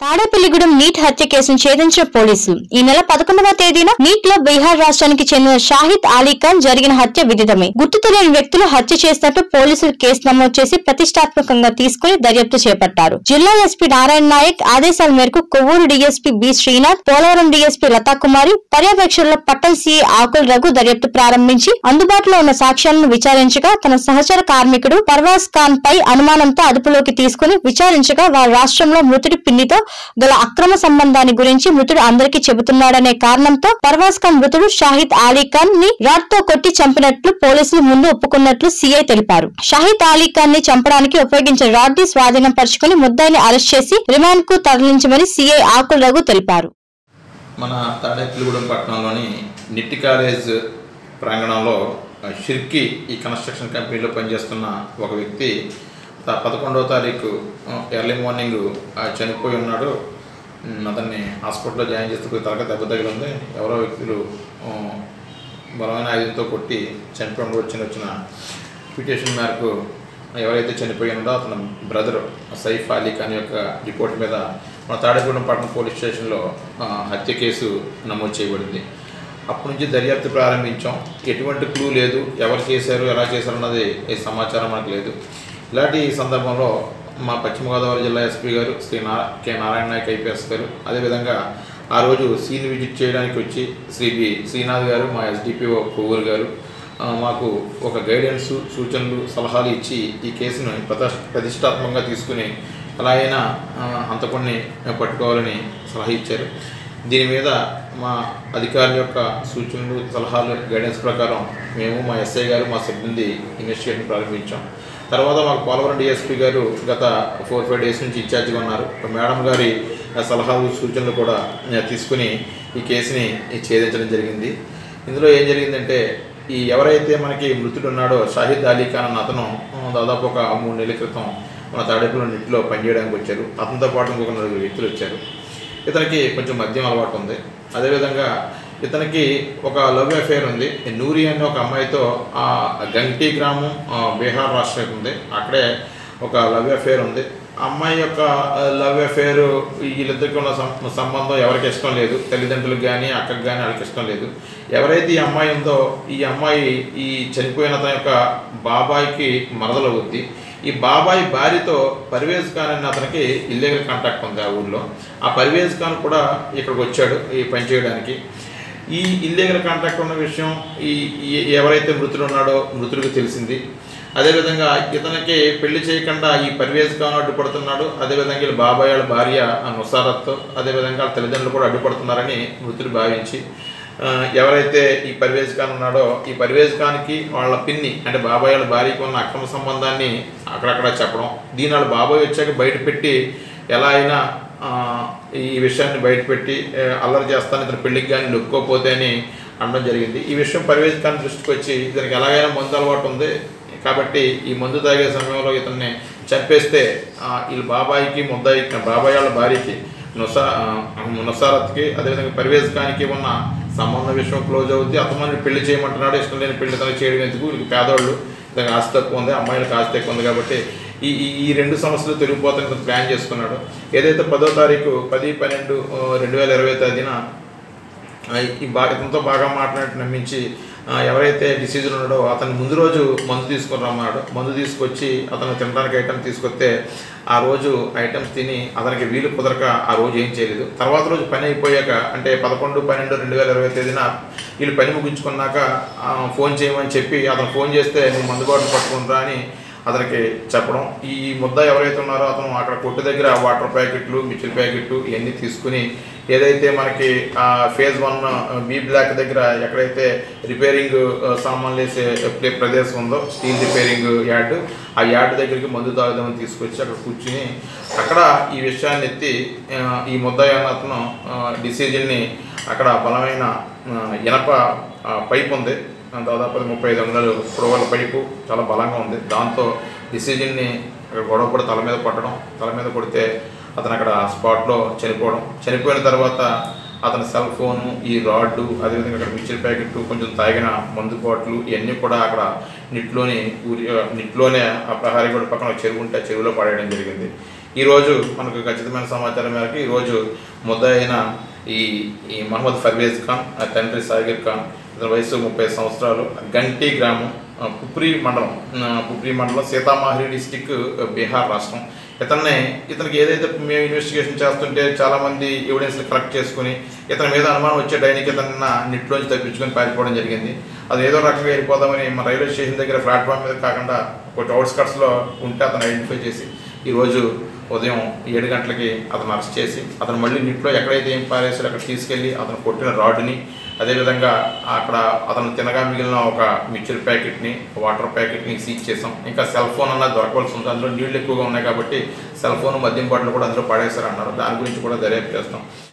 Tadepalligudem neat హత్య కేసును ఛేదించిన పోలీసులు ఈ నెల పదకొండవ తేదీన నీట్ లో బీహార్ రాష్ట్రానికి చెందిన షాహిద్ అలీ ఖాన్ జరిగిన హత్య విదితమే గుర్తు తెలియని వ్యక్తులు హత్య చేసినట్టు పోలీసులు కేసు నమోదు చేసి ప్రతిష్టాత్మకంగా తీసుకుని దర్యాప్తు చేపట్టారు జిల్లా ఎస్పీ నారాయణ నాయక్ ఆదేశాల మేరకు Kovvur DSP B Srinath Polavaram DSP Lathakumari పర్యవేక్షణలో పట్టణ సీఏ ఆకుల రఘు దర్యాప్తు ప్రారంభించి అందుబాటులో ఉన్న సాక్ష్యాలను విచారించగా తన సహచర కార్మికుడు పర్వాజ్ ఖాన్ పై అనుమానంతో అదుపులోకి తీసుకుని విచారించగా వారి రాష్ట్రంలో మృతుడి పిన్నితో గల అక్రమ సంబంధాన్ని గురించి మృతుడు అందరికీ చెబుతున్నాడనే కారణంతో పర్వాజ్ ఖాన్ మృతుడు షాహిద్ అలీ ఖాన్ ని రాడ్ తో కొట్టి చంపినట్లు పోలీసులు ముందు ఒప్పుకున్నట్లు సీఐ తెలిపారు షాహిద్ అలీ ఖాన్ ని చంపడానికి ఉపయోగించిన రాడ్ ని స్వాధీనం పరుచుకుని ముద్దాయిని అరెస్ట్ చేసి రిమాండ్ కు తరలించమని సీఐ ఆకుల రఘు తెలిపారు మన తాడేపల్లిగూడెం పట్టణంలోని నిట్టి కాలేజ్ ప్రాంగణంలో ఆ, షిర్కి ఈ కన్స్ట్రక్షన్ కంపెనీలో పనిచేస్తున్న ఒక వ్యక్తి త- పదకొండవ తారీఖు ఆ, ఎర్లీ మార్నింగ్ ఆ, చనిపోయి ఉన్నాడు ఉమ్, అతన్ని హాస్పిటల్లో జాయిన్ చేస్తే కొద్దిగా తలక దెబ్బ తగిలింది ఎవరో వ్యక్తులు ఆ, బలమైన ఆయుధంతో కొట్టి చనిపోయిన వచ్చిన వచ్చిన పిటిషన్ మేరకు ఎవరైతే చనిపోయినాడో అతని బ్రదర్ సైఫ్ అలీ ఖాన్ యొక్క రిపోర్ట్ మీద మన తాడేగూడెం పట్టణం పోలీస్ స్టేషన్లో ఆ, హత్య కేసు నమోదు చేయబడింది అప్పటి నుంచి దర్యాప్తు ప్రారంభించాం ఎటువంటి క్లూ లేదు ఎవరు చేశారు ఎలా చేశారు అన్నది ఈ సమాచారం మనకు లేదు ఇలాంటి సందర్భంలో మా పశ్చిమ గోదావరి జిల్లా ఎస్పీ గారు శ్రీ నా కె నారాయణ నాయక్ ఐపీఎస్ గారు అదేవిధంగా ఆ రోజు సీన్ విజిట్ చేయడానికి వచ్చి శ్రీ బి శ్రీనాథ్ గారు మా ఎస్డిపిఓ కొవ్వూరు గారు ఆ, మాకు ఒక గైడెన్స్ సూచనలు సలహాలు ఇచ్చి ఈ కేసును ప్రత ప్రతిష్టాత్మకంగా తీసుకుని ఎలా అయినా ఆ, హంతకుడిని పట్టుకోవాలని సలహా ఇచ్చారు దీని మీద మా అధికారుల యొక్క సూచనలు సలహాలు గైడెన్స్ ప్రకారం మేము మా ఎస్ఐ గారు మా సిబ్బంది ఇన్వెస్టిగేషన్ ప్రారంభించాం తర్వాత మాకు పోలవరం డిఎస్పీ గారు గత ఫోర్ ఫైవ్ డేస్ నుంచి ఇన్ఛార్జిగా ఉన్నారు మేడం గారి సలహాలు సూచనలు కూడా ఆ, తీసుకుని ఈ కేసుని ఛేదించడం జరిగింది ఇందులో ఏం జరిగిందంటే ఈ ఎవరైతే మనకి మృతుడు ఉన్నాడో షాహిద్ అలీ ఖాన్ అన్న అతను ఆ, దాదాపు ఒక మూడు నెలల క్రితం మన తాడేపులో నీటిలో పనిచేయడానికి వచ్చారు అతనితో పాటు ఇంకొక నలుగురు వ్యక్తులు వచ్చారు ఇతనికి కొంచెం మద్యం అలవాటు ఉంది అదేవిధంగా ఇతనికి ఒక లవ్ అఫేర్ ఉంది నూరి అనే ఒక అమ్మాయితో ఆ గంటి గ్రామం ఆ, బీహార్ రాష్ట్రం ఉంది అక్కడే ఒక లవ్ అఫేర్ ఉంది ఆ అమ్మాయి యొక్క లవ్ అఫేర్ వీళ్ళిద్దరికి ఉన్న సం- సంబంధం ఎవరికి ఇష్టం లేదు తల్లిదండ్రులకు కానీ అక్కకి కానీ వాళ్ళకి ఇష్టం లేదు ఎవరైతే ఈ అమ్మాయి ఉందో ఈ అమ్మాయి ఈ చనిపోయిన అతని యొక్క బాబాయికి మరదలవుద్ది ఈ బాబాయ్ భార్యతో పర్వేజ్ ఖాన్ అనే అతనికి ఇల్లీగల్ కాంటాక్ట్ ఉంది ఆ ఊళ్ళో ఆ పర్వేజ్ ఖాన్ కూడా ఇక్కడికి వచ్చాడు ఈ పని చేయడానికి ఈ ఇల్లీగల్ కాంటాక్ట్ ఉన్న విషయం ఈ ఈ- ఎవరైతే మృతుడు ఉన్నాడో మృతుడికి తెలిసింది అదేవిధంగా ఇతనికి పెళ్లి చేయకుండా ఈ పర్వేజ్ ఖాన్ అడ్డుపడుతున్నాడు అదేవిధంగా వీళ్ళ బాబాయ్ వాళ్ళ భార్య ఆ నుసారత్తో అదేవిధంగా వాళ్ళ తల్లిదండ్రులు కూడా అడ్డుపడుతున్నారని మృతుడు భావించి ఆ, ఎవరైతే ఈ పర్వేజ్ ఖాన్ ఉన్నాడో ఈ పర్వేజ్ ఖాన్కి వాళ్ళ పిన్ని అంటే బాబాయ్ వాళ్ళ భార్యకి ఉన్న అక్రమ సంబంధాన్ని అక్కడక్కడ చెప్పడం దీని వాళ్ళ బాబాయ్ వచ్చాక బయట పెట్టి ఎలా అయినా ఆ, ఈ విషయాన్ని బయటపెట్టి ఆ, అల్లరి చేస్తాను ఇతను పెళ్లికి కానీ లొక్కుకోపోతే అని అనడం జరిగింది ఈ విషయం పర్వేజ్ ఖాన్ దృష్టికి వచ్చి ఇతనికి ఎలాగైనా మందు అలవాటు ఉంది కాబట్టి ఈ మందు తాగే సమయంలో ఇతన్ని చంపేస్తే ఆ, వీళ్ళ బాబాయికి ముద్దాయి బాబాయ్ వాళ్ళ భార్యకి నుసా ఆ, నుసారత్కి అదేవిధంగా పర్వేజ్ ఖాన్కి ఉన్న సంబంధ విషయం క్లోజ్ అవుద్ది అతను పెళ్లి చేయమంటున్నాడు ఇష్టం లేని పెళ్లి తనకి చేయడం ఎందుకు వీళ్ళకి పేదవాళ్ళు ఇతనికి ఆస్తి తక్కువ ఉంది అమ్మాయిలకు ఆస్తి ఎక్కువ ఉంది కాబట్టి ఈ ఈ ఈ రెండు సమస్యలు తొలగిపోతానికి ఇతను ప్లాన్ చేసుకున్నాడు ఏదైతే పదో తారీఖు పది పన్నెండు ఆ, రెండు వేల ఇరవై తేదీన ఆ, ఈ బాగా ఇతనితో బాగా మాట్లాడినట్టు నమ్మించి ఆ, ఎవరైతే డిసీజులు ఉన్నాడో అతను ముందు రోజు మందు తీసుకొని రమ్మన్నాడు మందు తీసుకొచ్చి అతను తినడానికి ఐటమ్ తీసుకొస్తే ఆ రోజు ఐటమ్స్ తిని అతనికి వీలు కుదరక ఆ రోజు ఏం చేయలేదు తర్వాత రోజు పని అయిపోయాక అంటే పదకొండు పన్నెండు రెండు వేల ఇరవై తేదీన వీళ్ళు పని ముగించుకున్నాక ఆ, ఫోన్ చేయమని చెప్పి అతను ఫోన్ చేస్తే నువ్వు మందు బాటిల్ పట్టుకుంటా అని అతనికి చెప్పడం ఈ ముద్ద ఎవరైతే ఉన్నారో అతను అక్కడ కొట్టు దగ్గర వాటర్ ప్యాకెట్లు మిర్చిల ప్యాకెట్లు ఇవన్నీ తీసుకుని ఏదైతే మనకి ఆ ఫేజ్ వన్ బీ బ్లాక్ దగ్గర ఎక్కడైతే రిపేరింగ్ ఆ, సామాన్లు వేసే ప్లే- ప్రదేశం ఉందో స్టీల్ రిపేరింగ్ యార్డ్ ఆ యార్డ్ దగ్గరికి మందు తాగుదామని తీసుకొచ్చి అక్కడ కూర్చుని అక్కడ ఈ విషయాన్ని ఎత్తి ఆ, ఈ ముద్దాయి అన్న అతను డిసిజన్ని అక్కడ బలమైన ఆ, ఇనప ఆ, పైప్ ఉంది ఆ, దాదాపు అది ముప్పై ఐదు వందలు పొడవుల పైపు చాలా బలంగా ఉంది దాంతో డిసిజన్ని అక్కడ గొడవ పడి తల మీద కొట్టడం తల మీద కొడితే అతను అక్కడ స్పాట్లో చనిపోవడం చనిపోయిన తర్వాత అతని సెల్ ఫోను ఈ రాడ్డు అదేవిధంగా అక్కడ మిక్చర్ ప్యాకెట్ కొంచెం తాగిన మందు బాటిల్ ఇవన్నీ కూడా అక్కడ నిట్లోని ఊరి నిట్లోనే ఆ ప్రహారీ గోడ పక్కన ఒక చెరువు ఉంటే ఆ చెరువులో పడేయడం జరిగింది ఈరోజు మనకు ఖచ్చితమైన సమాచారం మేరకు ఈరోజు ముద్దాయిన ఈ ఈ మహమ్మద్ ఫర్వేజ్ ఖాన్ ఆ తండ్రి సాగిర్ ఖాన్ ఇతని వయసు ముప్పై సంవత్సరాలు గంటి గ్రామం ఆ, పుప్రి మండలం ఆ, పుప్రి మండలం సీతామహరి డిస్టిక్ బీహార్ రాష్ట్రం ఇతన్ని ఇతనికి ఏదైతే మేము ఇన్వెస్టిగేషన్ చేస్తుంటే చాలామంది ఎవిడెన్స్ కలెక్ట్ చేసుకుని ఇతని మీద అనుమానం వచ్చే డైనికి ఇతన్న నిట్లోంచి తప్పించుకొని పారిపోవడం జరిగింది అది ఏదో రకంగా వెళ్ళిపోదామని మన రైల్వే స్టేషన్ దగ్గర ప్లాట్ఫామ్ మీద కాకుండా కొంచెం అవుట్స్కట్స్లో ఉంటే అతను ఐడెంటిఫై చేసి ఈరోజు ఉదయం ఏడు గంటలకి అతను అరెస్ట్ చేసి అతను మళ్ళీ నిట్లో ఎక్కడైతే ఏం పారేసారో అక్కడ తీసుకెళ్ళి అతను కొట్టిన రాడ్ని అదేవిధంగా అక్కడ అతను తినగా మిగిలిన ఒక మిక్చర్ ప్యాకెట్ని వాటర్ ప్యాకెట్ని సీజ్ చేసాం ఇంకా సెల్ ఫోన్ అన్నది దొరకవలసి ఉంది అందులో నీళ్ళు ఎక్కువగా ఉన్నాయి కాబట్టి సెల్ ఫోన్ మద్యం బాటిల్ కూడా అందులో పడేశారు అన్నారు దాని గురించి కూడా దర్యాప్తు చేస్తాం